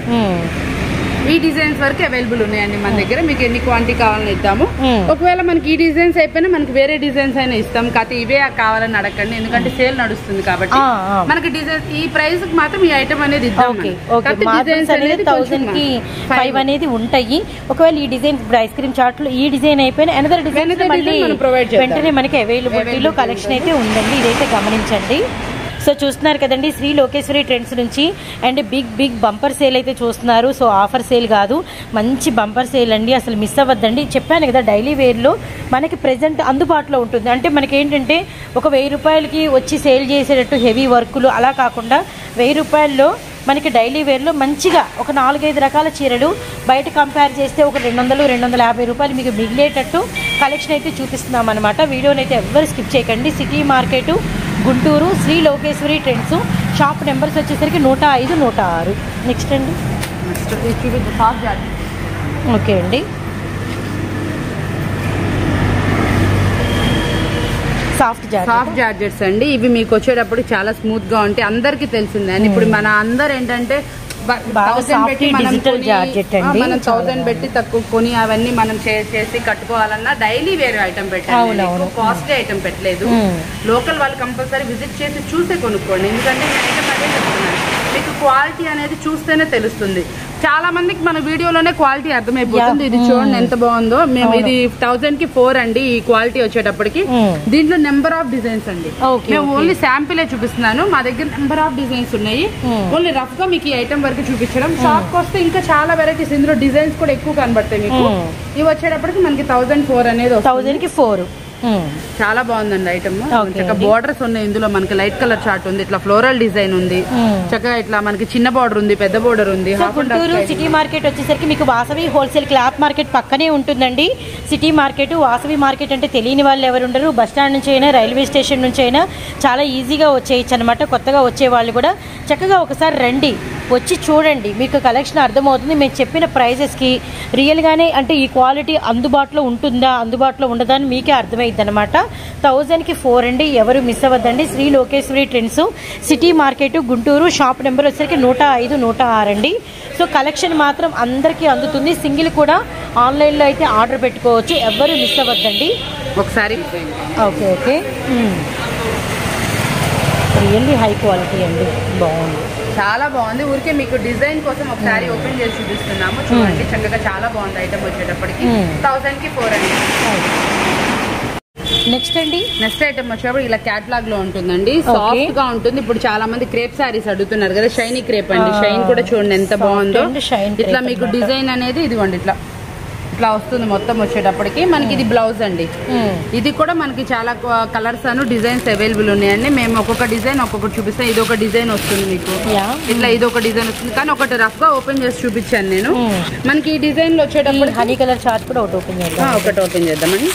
ఈ డిజైన్స్ వరకు అవైలబుల్ ఉన్నాయండి మన దగ్గర మీకు ఎన్ని క్వాంటిటీ కావాలని ఇద్దాము మ్మ్. ఒకవేళ మనకి ఈ డిజైన్స్ అయిపోయినా మనకి వేరే డిజైన్స్ అయినా ఇస్తాం కాకపోతే ఇవే కావాలని అడగండి ఎందుకంటే సేల్ నడుస్తుంది కాబట్టి ఆ, ఆ. మనకి డిజైన్స్ ఈ ప్రైస్ కి మాత్రం ఈ ఐటమ్ అనేది ఇద్దాం ఓకే మనం. ఓకే కాకపోతే మార్బుల్స్ designs అనేది కొంచెం థౌసండ్ కి five. ఫైవ్ అనేది ఉంటాయి ఒకవేళ ఈ డిజైన్ ఇప్పుడు ఐస్ క్రీమ్ చార్ట్ లో ఈ డిజైన్ అయిపోయిన అనదర్ డిజైన్ Another మళ్ళీ design మనం provide చేద్దాం. వెంటనే మనకి అవైలబిలిటీలో Availability కలెక్షన్ అయితే ఉందండి ఇదైతే గమనించండి సో చూస్తున్నారు కదండి శ్రీ లోకేశ్వరి ట్రెండ్స్ నుంచి and big big bumper sale అయితే చూస్తున్నారు సో ఆఫర్ సేల్ కాదు మంచి బంపర్ సేల్ అండి అసలు మిస్ అవ్వద్దండి చెప్పాను కదా డైలీ వేర్లో మనకి ప్రెజెంట్ అందుబాటులో ఉంటుంది అంటే మనకి ఏంటంటే ఒక వెయ్యి రూపాయలకి వచ్చి సేల్ చేసేటట్టు హెవీ వర్కులు అలా కాకుండా వెయ్యి రూపాయల్లో మనకి డైలీ వేర్లో మంచిగా ఒక నాలుగైదు రకాల చీరలు బయట కంపేర్ చేస్తే ఒక రెండు వందలు రెండు వందల యాభై రూపాయలు మీకు మిగిలేటట్టు కలెక్షన్ అయితే చూపిస్తున్నాం అనమాట వీడియోని అయితే ఎవ్వరు స్కిప్ చేయకండి city market Guntur Sri Lokeshwari trends shop numbers వచ్చేసరికి నూట ఐదు నూట ఆరు నెక్స్ట్ అండి నెక్స్ట్ ఇది చూపిద్దాం సాఫ్ట్ జార్జ్ ఓకే అండి సాఫ్ట్ జార్ సాఫ్ట్ జార్జెట్స్ అండి ఇవి మీకు వచ్చేటప్పుడు చాలా స్మూత్ గా ఉంటాయి అందరికి తెలిసిందే అండి ఇప్పుడు మన అందరు ఏంటంటే బ- బాగా 1000 soft పెట్టి మనం digital కొని- జార్జెట్ ఆ, అండి. మనం చాలా థౌసండ్ పెట్టి తక్కువ కొని అవన్నీ మనం చే- చేసి కట్టుకోవాలన్నా డైలీ వేరే ఐటమ్ పెట్టాలి అవునవును. కాస్ట్లీ ఐటమ్ పెట్టలేదు మ్మ్. లోకల్ వాళ్ళు కంపల్సరీ విజిట్ చేసి చూసే కొనుక్కోండి ఎందుకంటే నేను ఐటమ్ అదే చెప్తున్నాను మీకు క్వాలిటీ అనేది చూస్తేనే తెలుస్తుంది చాలా మందికి మన వీడియోలోనే క్వాలిటీ అర్థమైపోతుంది Yeah. ఇది చూడండి ఎంత బాగుందో మేము అవును. ఇది థౌసండ్ కి ఫోర్ అండి ఈ క్వాలిటీ వచ్చేటప్పటికి మ్మ్. దీంట్లో నెంబర్ ఆఫ్ డిజైన్స్ అండి Okay, మేము okay. ఓన్లీ శాంపిలే చూపిస్తున్నాను మా దగ్గర నెంబర్ ఆఫ్ డిజైన్స్ ఉన్నాయి Hmm. ఓన్లీ రఫ్ గా మీకు ఈ ఐటమ్ వరకు చూపించడం షాప్ కి వస్తే ఇంకా చాలా వెరైటీస్ ఇందులో డిజైన్స్ కూడా ఎక్కువ కనబడతాయి మీకు Hmm. ఇవి వచ్చేటప్పటికి మనకి థౌసండ్ ఫోర్ అనేది వస్తుంది. థౌజండ్ కి ఫోర్ చాలా బాగుందండి ఐటమ్ Okay చక్కగా అండి. బోర్డర్స్ ఉన్నాయి ఇందులో మనకి లైట్ కలర్ చార్ట్ ఉంది ఇట్లా ఫ్లోరల్ డిజైన్ ఉంది Hmm. చక్కగా ఇట్లా మనకి చిన్న బార్డర్ ఉంది పెద్ద బార్డర్ ఉంది so half and Guntur city market వచ్చేసరికి మీకు వాసవి హోల్సేల్ క్లాత్ మార్కెట్ పక్కనే ఉంటుందండి సిటీ మార్కెట్ వాసవి మార్కెట్ అంటే తెలియని వాళ్ళు ఎవరు ఉండరు బస్ స్టాండ్ నుంచి అయినా రైల్వే స్టేషన్ నుంచి అయినా చాలా ఈజీగా వచ్చేయచ్చు అనమాట కొత్తగా వచ్చే వాళ్ళు కూడా చక్కగా ఒకసారి రండి వచ్చి చూడండి మీకు కలెక్షన్ అర్థమవుతుంది మేము చెప్పిన ప్రైజెస్కి రియల్గానే అంటే ఈ క్వాలిటీ అందుబాటులో ఉంటుందా అందుబాటులో ఉండదా అని మీకే అర్థమైంది అనమాట థౌజండ్కి ఫోర్ అండి ఎవరు మిస్ అవ్వద్దండి Sri Lokeshwari trends city market Guntur shop number వచ్చేసరికి నూట ఐదు నూట ఆరు అండి సో కలెక్షన్ మాత్రం అందరికీ అందుతుంది సింగిల్ కూడా ఆన్లైన్లో అయితే ఆర్డర్ పెట్టుకోవచ్చు ఎవ్వరు మిస్ అవ్వద్దండి ఒకసారి okay okay really high quality అండి బాగుంది చాలా బాగుంది ఊరికే మీకు డిజైన్ కోసం ఒకసారి ఓపెన్ చేసి చూపిస్తున్నాము చూడండి చక్కగా చాలా బాగుంది ఐటమ్ వచ్చేటప్పటికి Hmm. థౌసండ్ కి ఫోర్ అండి నెక్స్ట్ అండి నెక్స్ట్ ఐటమ్ వచ్చేటప్పుడు ఇలా క్యాట్లాగ్ లో ఉంటుందండి Okay. సాఫ్ట్ గా ఉంటుంది ఇప్పుడు చాలా మంది క్రేప్ సారీస్ అడుగుతున్నారు కదా షైనీ క్రేప్ అండి Ah. షైన్ కూడా చూడండి ఎంత Soft బాగుందో and shine crepe ఇట్లా మీకు అన్నమాట. డిజైన్ అనేది ఇదిగోండి ఇట్లా ఇట్లా వస్తుంది మొత్తం వచ్చేటప్పటికి మనకి ఇది బ్లౌజ్ అండి ఇది కూడా మనకి చాలా కలర్స్ అను డిజైన్స్ అవైలబుల్ ఉన్నాయండి మేము ఒక్కొక్క డిజైన్ ఒక్కొక్కటి చూపిస్తాం ఇది ఒక డిజైన్ వస్తుంది మీకు Yeah. ఇట్లా ఇది ఒక డిజైన్ వస్తుంది కానీ ఒకటి రఫ్ గా ఓపెన్ చేసి చూపించాను నేను Hmm. మనకి ఈ డిజైన్ లో వచ్చేటప్పుడు హనీ కలర్ చార్ట్ కూడా ఒకటి ఓపెన్ చేద్దాం ఒకటి ఓపెన్ చేద్దామండి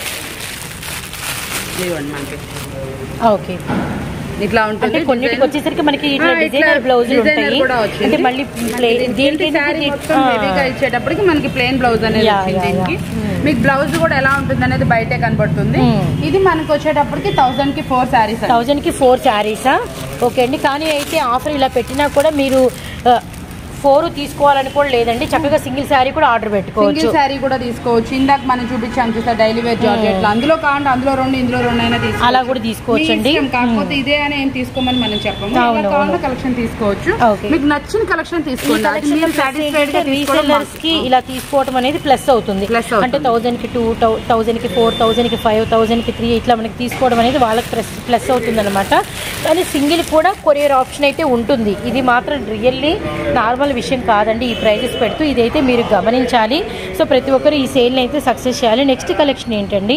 ఇదిగోండి మనకి ఓకే ఇట్లా ఉంటుంది అంటే కొన్నిటికి design. వచ్చేసరికి మనకి ఇట్లా ఆ, ఇట్లా డిజైనర్ బ్లౌజులు designer ఉంటాయి కూడా వచ్చింది. అంటే మళ్ళీ ప్లే- మనకి దీనికి దీనికి శారీ ఏంటి? మొత్తం ఆ. హెవీగా ఇచ్చేటప్పటికి మనకి ప్లెయిన్ బ్లౌజ్ అనేది యా, వచ్చింది యా, యా. దీనికి Hmm. మీకు బ్లౌజ్ కూడా ఎలా ఉంటుంది అనేది బయటే కనబడుతుంది Hmm. ఇది మనకి వచ్చేటప్పటికి థౌసండ్ కి ఫోర్ శారీస్ థౌజండ్ కి ఫోర్ శారీసా ఓకే అండి కానీ అయితే ఆఫర్ ఇలా పెట్టినా కూడా మీరు ఫోర్ తీసుకోవాలని కూడా లేదండి చక్కగా సింగిల్ శారీ కూడా ఆర్డర్ పెట్టుకోవచ్చు సింగిల్ శారీ కూడా తీసుకోవచ్చు ఇందాక మనం చూపించాం చూసా డైలీ వేర్ జార్జెట్ అందులో కావాలంటే అందులో రెండు ఇందులో రెండు అయినా తీసుకోవచ్చు అలా కూడా తీసుకోవచ్చండి మీ ఇష్టం. కాకపోతే ఇదే అని ఏం తీసుకోమని మనం చెప్పము అవును, ఎలా కావాలంటే అవును. కలెక్షన్ తీసుకోవచ్చు Okay. మీకు నచ్చిన కలెక్షన్ తీసుకోండి అది మీరు సాటిస్ఫైడ్ గా తీసుకోవడం రీసెల్లర్స్ కి మాకు- ఇలా తీసుకోవడం అనేది ప్లస్ అవుతుంది Plus అవుతుంది. అంటే థౌజండ్ కి టూ థౌజండ్ కి ఫోర్ థౌజండ్ కి ఫైవ్ థౌజండ్ కి త్రీ ఇట్లా మనకి తీసుకోవడం అనేది వాళ్ళకి ప్లస్ ప్లస్ అవుతుంది అనమాట కానీ సింగిల్ కూడా కొరియర్ ఆప్షన్ అయితే ఉంటుంది ఇది మాత్రం రియల్లీ నార్మల్ విషయం కాదండి ఈ ప్రైజెస్ పెడుతూ ఇదైతే మీరు గమనించాలి సో ప్రతి ఒక్కరు ఈ సేల్ని అయితే సక్సెస్ చేయాలి నెక్స్ట్ కలెక్షన్ ఏంటండి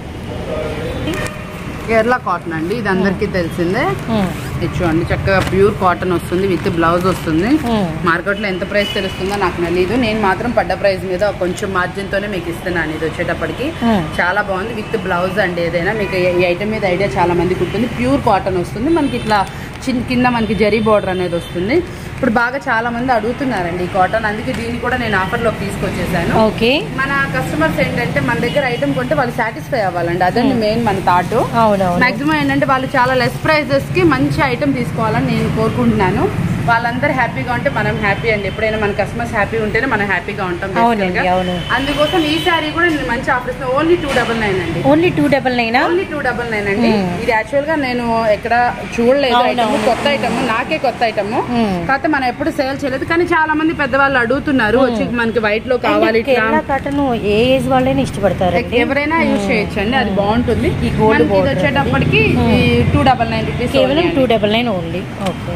కేరళ కాటన్ అండి ఇది అందరికీ తెలిసిందే Hmm. ఇది చూడండి చక్కగా ప్యూర్ కాటన్ వస్తుంది విత్ బ్లౌజ్ వస్తుంది Hmm. మార్కెట్ లో ఎంత ప్రైస్ తెలుస్తుందో నాకు తెలియదు నేను మాత్రం పడ్డ ప్రైస్ మీద కొంచెం మార్జిన్ తోనే మీకు ఇస్తున్నాను ఇది వచ్చేటప్పటికి Hmm. చాలా బాగుంది విత్ బ్లౌజ్ అండి ఏదైనా మీకు ఈ ఐటమ్ మీద ఐడియా చాలా మందికి ఉంటుంది ప్యూర్ కాటన్ వస్తుంది మనకి ఇట్లా చిన్న కింద మనకి జరీ బార్డర్ అనేది వస్తుంది ఇప్పుడు బాగా చాలా మంది అడుగుతున్నారండి ఈ కాటన్ అందుకే దీన్ని కూడా నేను ఆఫర్లోకి తీసుకొచ్చేసాను ఓకే మన కస్టమర్స్ ఏంటంటే మన దగ్గర ఐటమ్ కొంటే వాళ్ళు సాటిస్ఫై అవ్వాలండి అదండి మెయిన్ మన థాట్ అవునవును మాక్సిమం ఏంటంటే వాళ్ళు చాలా లెస్ ప్రైజెస్ కి మంచి ఐటమ్ తీసుకోవాలని నేను కోరుకుంటున్నాను వాళ్ళందరూ హ్యాపీగా ఉంటే మనం హ్యాపీ అండి ఎప్పుడైనా మన కస్టమర్స్ హ్యాపీ ఉంటేనే మనం హ్యాపీగా ఉంటాం అవునండి, basically గా. అవును. అందుకోసం ఈ సారీ కూడా నేను మంచి ఆఫర్ ఇస్తాను ఓన్లీ టూ డబల్ నైన్ అండి ఓన్లీ టూ డబల్ నైనా ఓన్లీ టూ డబల్ నైన్ అండి Hmm. ఇది యాక్చువల్ గా నేను ఎక్కడ చూడలేదు అవును, ఐటమ్ అవును. కొత్త ఐటమ్ నాకే కొత్త ఐటమ్ Hmm. కాకపోతే మనం ఎప్పుడు సేల్ చేయలేదు కానీ చాలా మంది పెద్దవాళ్ళు అడుగుతున్నారు వచ్చి మనకి వైట్ లో కావాలి ఇట్లా కేరళ కాటన్ ఏ ఏజ్ వాళ్ళైనా ఇష్టపడతారండి ఎవరైనా యూజ్ చేయొచ్చు అండి అది బాగుంటుంది ఈ gold మనకి ఇది border వచ్చేటప్పటికి Hmm. Two double nine rupees కేవలం two double nine only okay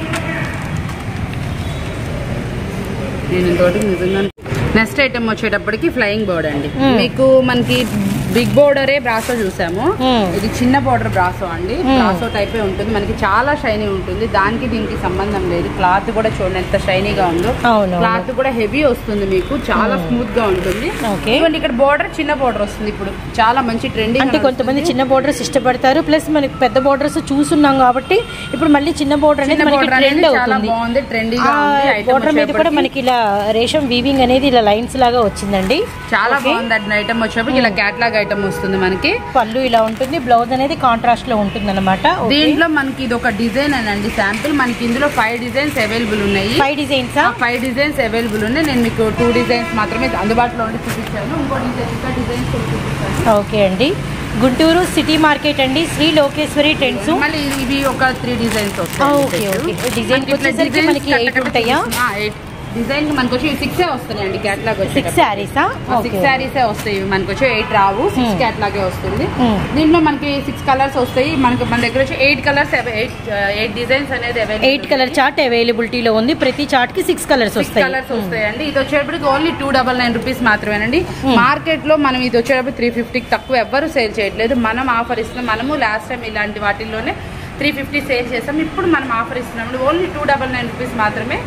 నేను ఇంకోటి నిజంగా నెక్స్ట్ ఐటమ్ వచ్చేటప్పటికి ఫ్లయింగ్ బోర్డ్ అండి Hmm. మీకు మనకి బిగ్ బోర్డరే బ్రాసో చూసాము Hmm. ఇది చిన్న బోర్డర్ బ్రాసో అండి Hmm. బ్రాసో టైపే ఉంటుంది మనకి చాలా షైనీ ఉంటుంది దానికి దీనికి సంబంధం లేదు క్లాత్ కూడా చూడండి ఎంత షైనీగా ఉందో అవును క్లాత్ కూడా హెవీ వస్తుంది మీకు చాలా స్మూత్ గా ఉంటుంది ఓకే ఇదిగోండి ఇక్కడ బోర్డర్ చిన్న బోర్డర్ వస్తుంది ఇప్పుడు చాలా మంచి ట్రెండింగ్ అంటే కొంతమంది చిన్న బోర్డర్స్ ఇష్టపడతారు ప్లస్ మనకి పెద్ద బోర్డర్స్ చూస్తున్నాం కాబట్టి ఇప్పుడు మళ్ళీ చిన్న బోర్డర్ అనేది చిన్న మనకి border ట్రెండ్ అనేది చాలా అవుతుంది బాగుంది ట్రెండీగా ఉంది ఐటమ్ బోర్డర్ మీద కూడా మనకి ఇలా రేషం వీవింగ్ అనేది ఇలా లైన్స్ లాగా వచ్చిందండి చాలా Okay. బాగుంది అట్లా ఐటమ్ వచ్చేప్పటికి ఇలా క్యాట్లాగ్ ఐటమ్ వస్తుంది మనకి పళ్ళు ఇలా ఉంటుంది బ్లౌజ్ అనేది కాంట్రాస్ట్ లో ఉంటుంది అనమాట దీంట్లో మనకి ఇది ఒక డిజైన్ అనండి శాంపిల్ మనకి ఇందులో ఫైవ్ డిజైన్స్ అవైలబుల్ ఉన్నాయి five designs five designs available ఉన్నాయి నేను మీకు టూ డిజైన్స్ మాత్రమే అందుబాటులో ఉండి చూపించాను ఇంకో డిజైన్ ఇంకా డిజైన్స్ కూడా చూపిస్తాను ఓకే అండి గుంటూరు సిటీ మార్కెట్ అండి శ్రీ లోకేశ్వరి ట్రెండ్స్ మళ్ళీ ఇది- ఇవి ఒక త్రీ డిజైన్స్ ఆ, ఓకే, ఓకే. Design కి వచ్చేసరికి మనకి eight ఉంటాయా? డిజైన్ మనకి వచ్చి సిక్స్ వస్తున్నాయండి క్యాట్లాగ్ వచ్చి సిక్స్ శారీసా సిక్స్ శారీసే వస్తాయి మనకి వచ్చి ఎయిట్ రావు సిక్స్ Hmm. క్యాట్లాగే వస్తుంది Hmm. దీంట్లో మనకి సిక్స్ కలర్స్ వస్తాయి మనకి మన దగ్గర వచ్చి eight colours eight eight designs అనేది అవైలబుల్ ఎయిట్ కలర్ చార్ట్ అవైలబిలిటీలో ఉంది ప్రతి చార్ట్ కి సిక్స్ కలర్స్ సిక్స్ వస్తాయి కలర్స్ వస్తాయండి ఇది వచ్చేటప్పటికి only two double nine rupees మాత్రమేనండి మార్కెట్ లో మనం ఇది వచ్చేటప్పుడు త్రీ ఫిఫ్టీకి తక్కువ ఎవ్వరు సేల్ చేయట్లేదు మనం ఆఫర్ ఇస్తున్నాం మనము లాస్ట్ టైం ఇలాంటి వాటిల్లోనే త్రీ ఫిఫ్టీ సేల్ చేస్తాం ఇప్పుడు మనం ఆఫర్ ఇస్తున్నాం only two double nine rupees మాత్రమే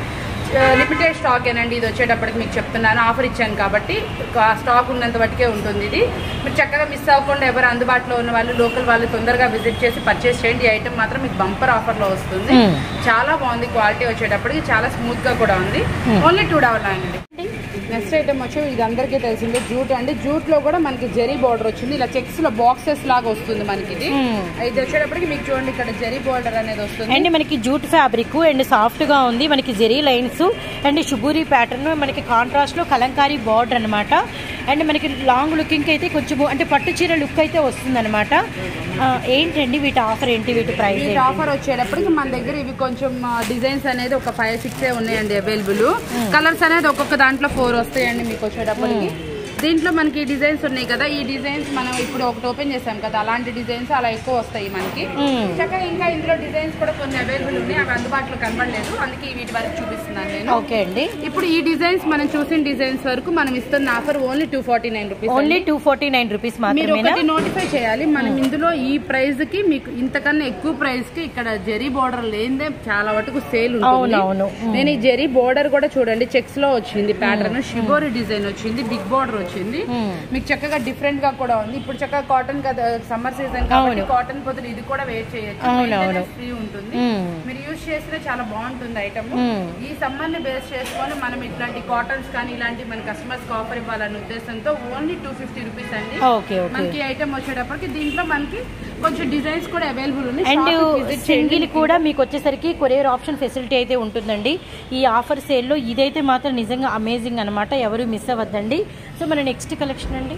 లిమిటెడ్ స్టాక్ ఏనండి ఇది వచ్చేటప్పటికి మీకు చెప్తున్నాను ఆఫర్ ఇచ్చాను కాబట్టి కా- స్టాక్ ఉన్నంత బట్టికే ఉంటుంది ఇది మీరు చక్కగా మిస్ అవ్వకుండా ఎవరు అందుబాటులో ఉన్న వాళ్ళు లోకల్ వాళ్ళు తొందరగా విజిట్ చేసి పర్చేస్ చేయండి ఈ ఐటమ్ మాత్రం మీకు బంపర్ ఆఫర్లో వస్తుంది Hmm. చాలా బాగుంది క్వాలిటీ వచ్చేటప్పటికి చాలా స్మూత్ గా కూడా ఉంది Hmm. Only two double nine అండి నెక్స్ట్ ఐటమ్ వచ్చి ఇది అందరికీ తెలిసిందే జూట్ అండి జూట్ లో కూడా మనకి జెరీ బార్డర్ వచ్చింది ఇలా చెక్స్ లో బాక్సెస్ లాగా వస్తుంది మనకి ఇది Hmm. ఇది వచ్చేటప్పటికి మీకు చూడండి ఇక్కడ జెరీ బార్డర్ అనేది వస్తుంది అండ్ మనకి జూట్ ఫ్యాబ్రిక్ అండ్ సాఫ్ట్ గా ఉంది మనకి zari lines and shibori pattern మనకి కాంట్రాస్ట్ లో కలంకారీ బార్డర్ అన్నమాట అండ్ మనకి లాంగ్ లుకింగ్ అయితే కొంచెం అంటే పట్టు చీర లుక్ అయితే వస్తుంది అనమాట ఏంటండి వీటి ఆఫర్ ఏంటి వీటి ప్రైస్ వీటి ఆఫర్ వచ్చేటప్పటికి మన దగ్గర ఇవి కొంచెం డిజైన్స్ అనేది ఒక ఫైవ్ సిక్స్ ఉన్నాయండి అవైలబుల్ కలర్స్ అనేది ఒక్కొక్క దాంట్లో ఫోర్ వస్తాయండి మీకు వచ్చేటప్పటికి దీంట్లో మనకి డిజైన్స్ ఉన్నాయి కదా ఈ డిజైన్స్ మనం ఇప్పుడు ఒకటి ఓపెన్ చేసాం కదా అలాంటి డిజైన్స్ అలా ఎక్కువ వస్తాయి మనకి చక్కగా ఇంకా ఇందులో డిజైన్స్ కూడా కొన్ని అవైలబుల్ ఉన్నాయి అవి అందుబాటులో కనబడలేదు అందుకే వీటి వరకు చూపిస్తున్నాను నేను ఓకే అండి ఇప్పుడు ఈ డిజైన్స్ మనం చూసిన డిజైన్స్ వరకు మనం ఇస్తున్న offer only two forty nine rupees only two forty nine rupees మీరు మాత్రమేనా ఒకటి నోటిఫై చేయాలి మనం ఇందులో ఈ ప్రైస్ కి మీకు ఇంతకన్నా ఎక్కువ ప్రైస్ కి ఇక్కడ జెరీ బోర్డర్ లేనిదే చాలా వరకు సేల్ ఉంటుంది అవునవును. మ్మ్. నేను ఈ జెరీ బోర్డర్ కూడా చూడండి చెక్స్ లో వచ్చింది ప్యాటర్న్ షిబోరి డిజైన్ వచ్చింది బిగ్ బోర్డర్ వచ్చింది మ్మ్. మీకు చక్కగా డిఫరెంట్ గా కూడా ఉంది ఇప్పుడు చక్కగా కాటన్ కదా సమ్మర్ సీజన్ కాబట్టి అవును. కాటన్ బదులు ఇది కూడా వేర్ చేయొచ్చు అవునవును. ఫ్రీ ఉంటుంది మ్మ్. మీరు యూజ్ చేస్తే చాలా బాగుంటుంది ఐటమ్ మ్మ్. ఈ సమ్మర్ ని బేస్ చేసుకొని మనం ఇట్లాంటి కాటన్స్ కానీ ఇలాంటి మన కస్టమర్స్ కి ఆఫర్ ఇవ్వాలనే ఉద్దేశంతో ఓన్లీ టూ ఫిఫ్టీ రూపీస్ అండి ఓకే ఓకే మనకి ఐటమ్ వచ్చేటప్పటికి దీంట్లో మనకి కొంచెం డిజైన్స్ కూడా అవైలబుల్ ఉన్నాయి అండ్ Shop కి visit చేయండి. సింగిల్ కూడా మీకు వచ్చేసరికి కొరియర్ ఆప్షన్ ఫెసిలిటీ అయితే ఉంటుందండి ఈ ఆఫర్ సేల్లో ఇదైతే మాత్రం నిజంగా అమేజింగ్ అనమాట ఎవరు మిస్ అవ్వద్దండి సో మన నెక్స్ట్ కలెక్షన్ అండి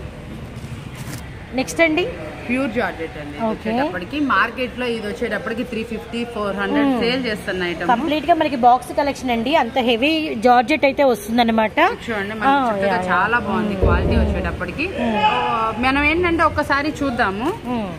నెక్స్ట్ అండి ప్యూర్ జార్జెట్ అండి ఇది Okay. వచ్చేటప్పటికి మార్కెట్ లో ఇది వచ్చేటప్పటికి three fifty four hundred sale చేస్తున్న ఐటమ్ కంప్లీట్ గా మనకి బాక్స్ కలెక్షన్ అండి అంత హెవీ జార్జెట్ అయితే వస్తుందన్నమాట చూడండి మనకి ఆ, చక్కగా యా, యా. చాలా బాగుంది క్వాలిటీ వచ్చేటప్పటికి ఆ, మనం ఏంటంటే ఒక్కసారి చూద్దాము మ్మ్.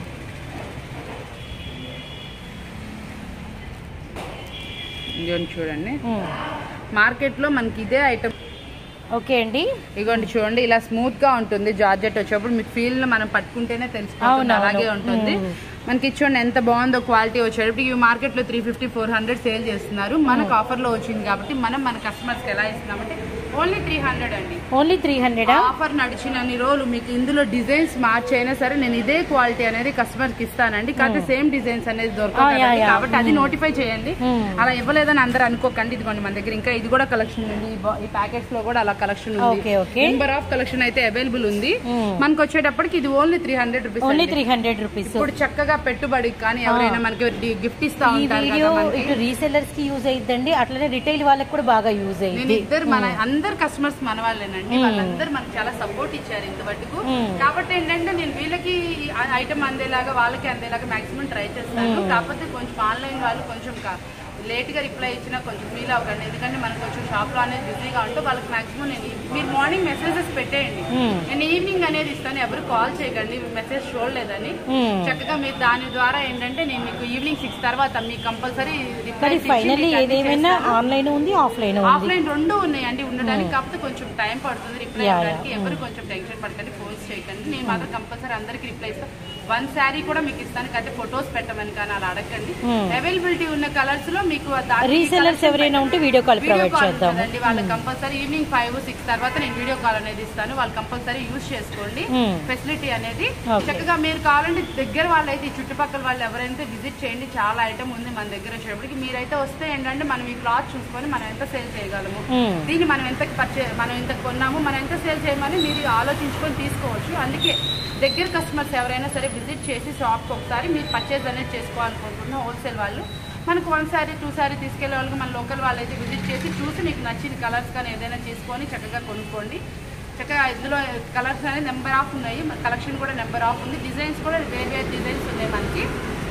ఇదిగోండి చూడండి మ్మ్. మార్కెట్ లో మనకి ఇదే ఐటమ్ ఓకే అండి ఇదిగోండి చూడండి ఇలా స్మూత్ గా ఉంటుంది జార్జెట్ వచ్చేప్పుడు మీకు ఫీల్ మనం పట్టుకుంటేనే తెలిసిపోతుంది అవునవును. అలాగే ఉంటుంది మ్మ్. మనకి చూడండి ఎంత బాగుందో క్వాలిటీ వచ్చేటప్పుడు ఇవి మార్కెట్ లో three fifty four hundred sale చేస్తున్నారు మనకు ఆఫర్ లో వచ్చింది కాబట్టి మనం మన కస్టమర్స్ కి ఎలా ఇస్తున్నామంటే ఓన్లీ త్రీ హండ్రెడ్ అండి ఓన్లీ త్రీ హండ్రెడా ఆఫర్ నడిచినన్ని రోజులు మీకు ఇందులో డిజైన్స్ మార్చైనా సరే నేను ఇదే క్వాలిటీ అనేది కస్టమర్ కి ఇస్తానండి కాకపోతే సేమ్ డిజైన్స్ అనేది దొరకదు ఆ, యా, కదండి. యా. కాబట్టి అది నోటిఫై చేయండి మ్మ్. అలా ఇవ్వలేదని అందరూ అనుకోకండి ఇదిగోండి మన దగ్గర ఇంకా ఇది కూడా కలెక్షన్ ఉంది ఈ బా- ఈ ప్యాకెట్స్ లో కూడా అలా కలెక్షన్ ఉంది okay, okay. Number of collection అయితే అవైలబుల్ ఉంది మ్మ్. మనకు వచ్చేటప్పటికి ఇది only three hundred only rupees three hundred rupees ఇప్పుడు చక్కగా పెట్టుబడికి కానీ ఎవరైనా మనకి గిఫ్ట్ ఇస్తా ఈ ఉంటారు వీడియో కదా మనకి ఇటు రీసెల్లర్స్ కి యూజ్ అయ్యిద్దండి అట్లనే రిటైల్ వాళ్ళకి కూడా బాగా యూజ్ నేను అయ్యింది ఇద్దరు మన అందరు కస్టమర్స్ మన వాళ్ళేనండి వాళ్ళందరూ మనకి చాలా సపోర్ట్ ఇచ్చారు ఇంతవరకు మ్మ్. కాబట్టి ఏంటంటే నేను వీళ్ళకి ఐటమ్ అందేలాగా వాళ్ళకి అందేలాగా మాక్సిమం ట్రై చేస్తాను కాకపోతే కొంచెం ఆన్లైన్ వాళ్ళు కొంచెం లేట్ గా రిప్లై ఇచ్చినా కొంచెం ఫీల్ అవ్వకండి ఎందుకంటే మనకు కొంచెం షాప్ లో అనేది బిజీగా ఉంటే వాళ్ళకి మాక్సిమం నేను మీరు మార్నింగ్ మెసేజెస్ పెట్టేయండి మ్మ్. నేను ఈవినింగ్ అనేది ఇస్తాను ఎవరు కాల్ చేయకండి మెసేజ్ చూడలేదని మ్మ్. చక్కగా మీరు దాని ద్వారా ఏంటంటే నేను మీకు ఈవినింగ్ సిక్స్ తర్వాత మీకు కంపల్సరీ కానీ ఫైనల్లీ ఏదేమైనా ఆన్లైన్ ఉంది ఆఫ్లైన్ ఉంది ఆఫ్లైన్ రెండు ఉన్నాయండి ఉండడానికి కాకపోతే కొంచెం టైం పడుతుంది రిప్లై Yeah, ఇవ్వడానికి yeah. ఎవరు కొంచెం టెన్షన్ పడకండి ఫోన్స్ చేయకండి నేను మాత్రం కంపల్సరీ అందరికి రిప్లై ఇస్తాను వన్ శారీ కూడా మీకు ఇస్తాను కానీ ఫొటోస్ పెట్టమని కానీ అలా అడగండి Hmm. అవైలబిలిటీ ఉన్న కలర్స్ లో మీకు రీసెల్లర్స్ ఎవరైనా ఉంటే వీడియో కాల్ ప్రొవైడ్ చేద్దాం చేద్దామండి వాళ్ళకి కంపల్సరీ ఈవినింగ్ ఫైవ్ సిక్స్ తర్వాత నేను వీడియో కాల్ అనేది ఇస్తాను వాళ్ళు కంపల్సరీ యూజ్ చేసుకోండి Hmm. ఫెసిలిటీ అనేది Okay. చక్కగా మీరు కావాలంటే దగ్గర వాళ్ళైతే ఈ చుట్టుపక్కల వాళ్ళు ఎవరైతే విజిట్ చేయండి చాలా ఐటమ్ ఉంది మన దగ్గర వచ్చేటప్పటికి మీరైతే వస్తే ఏంటంటే మనం ఈ క్లాత్ చూసుకొని మనం ఎంత సేల్ చేయగలము Hmm. దీన్ని మనం ఎంత పర్చే మనం ఎంత కొన్నాము మనం ఎంత సేల్ చేయమని మీరు ఆలోచించుకొని తీసుకోవచ్చు అందుకే దగ్గర కస్టమర్స్ ఎవరైనా సరే విజిట్ చేసి షాప్కి ఒకసారి మీరు పర్చేజ్ అనేది చేసుకోవాలనుకుంటున్న హోల్సేల్ వాళ్ళు మనకు వన్ సారీ టూ సారీ తీసుకెళ్లే వాళ్ళకి మన లోకల్ వాళ్ళైతే విజిట్ చేసి చూసి మీకు నచ్చిన కలర్స్ కానీ ఏదైనా తీసుకొని చక్కగా కొనుక్కోండి చక్కగా ఇందులో కలర్స్ అనేది నెంబర్ ఆఫ్ ఉన్నాయి కలెక్షన్ కూడా నెంబర్ ఆఫ్ ఉంది డిజైన్స్ కూడా వేరే వేరే డిజైన్స్ ఉన్నాయి మనకి